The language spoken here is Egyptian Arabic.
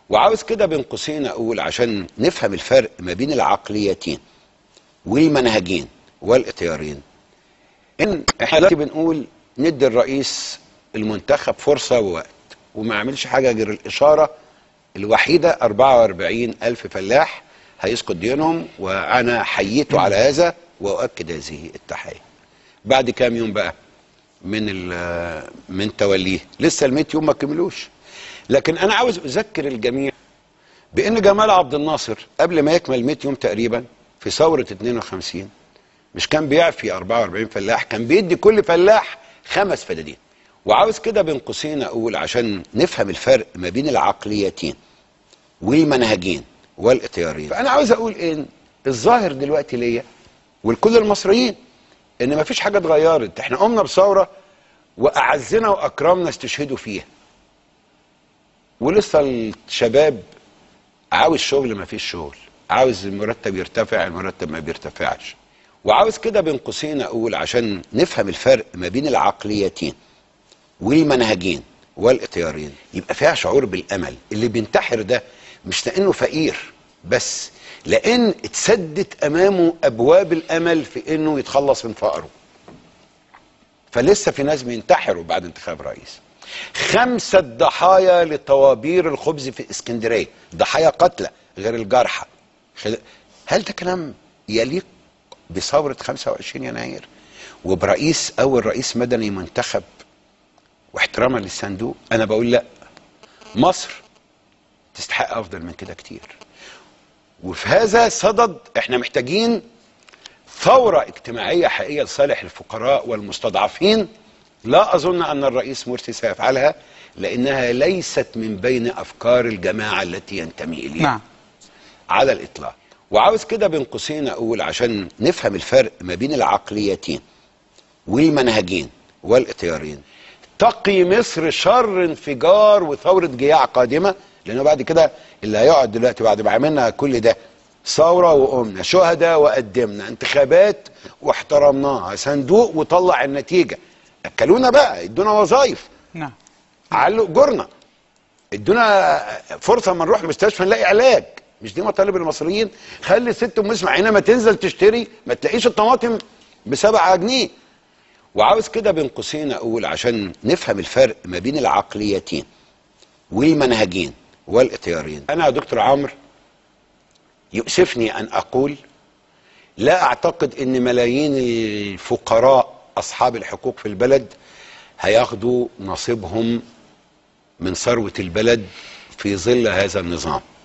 وعاوز كده بين قوسين اقول عشان نفهم الفرق ما بين العقليتين والمنهجين والاختيارين ان احنا دلوقتي بنقول ندي الرئيس المنتخب فرصه ووقت وما يعملش حاجه غير الاشاره الوحيده 44 الف فلاح هيسقط ديونهم وانا حييته على هذا واؤكد هذه التحيه بعد كام يوم بقى من ال- من توليه لسه ال 100 يوم ما كملوش لكن انا عاوز اذكر الجميع بان جمال عبد الناصر قبل ما يكمل 100 يوم تقريبا في ثوره 52 مش كان بيعفي 44 فلاح كان بيدي كل فلاح خمس فدادين وعاوز كده بين قوسين اقول عشان نفهم الفرق ما بين العقليتين والمنهجين والاختيارين فانا عاوز اقول ان الظاهر دلوقتي ليا ولكل المصريين ان مفيش حاجه اتغيرت احنا قمنا بثوره واعزنا واكرمنا استشهدوا فيها ولسه الشباب عاوز شغل ما فيش شغل عاوز المرتب يرتفع المرتب ما بيرتفعش وعاوز كده بين قوسين اقول عشان نفهم الفرق ما بين العقليتين والمنهجين والاختيارين يبقى فيها شعور بالامل اللي بينتحر ده مش لانه فقير بس لان اتسدت امامه ابواب الامل في انه يتخلص من فقره فلسه في ناس بينتحروا بعد انتخاب رئيس خمسة ضحايا لطوابير الخبز في اسكندرية ضحايا قتلى غير الجرحى خل- هل ده كلام يليق بثورة 25 يناير وبرئيس أول رئيس مدني منتخب واحتراما للصندوق أنا بقول لا مصر تستحق أفضل من كده كتير وفي هذا صدد احنا محتاجين ثورة اجتماعية حقيقية لصالح الفقراء والمستضعفين لا أظن أن الرئيس مرسي سيفعلها لأنها ليست من بين أفكار الجماعة التي ينتمي إليها نعم على الإطلاق وعاوز كده بين قوسين أقول عشان نفهم الفرق ما بين العقليتين والمنهجين والاختيارين تقي مصر شر انفجار وثورة جياع قادمة لأنه بعد كده اللي هيقعد دلوقتي بعد ما عملنا كل ده ثورة وقمنا شهداء وقدمنا انتخابات واحترمناها صندوق وطلع النتيجة أكلونا بقى ادونا وظايف نعم علوا اجورنا ادونا فرصه ما نروح مستشفى نلاقي علاج مش دي مطالب المصريين خلي الست ام اسمع حينما تنزل تشتري ما تلاقيش الطماطم بسبعة جنيه وعاوز كده بين قوسين اقول عشان نفهم الفرق ما بين العقليتين والمنهجين والاختيارين انا يا دكتور عمرو يؤسفني ان اقول لا اعتقد ان ملايين الفقراء اصحاب الحقوق في البلد هياخدوا نصيبهم من ثروه البلد في ظل هذا النظام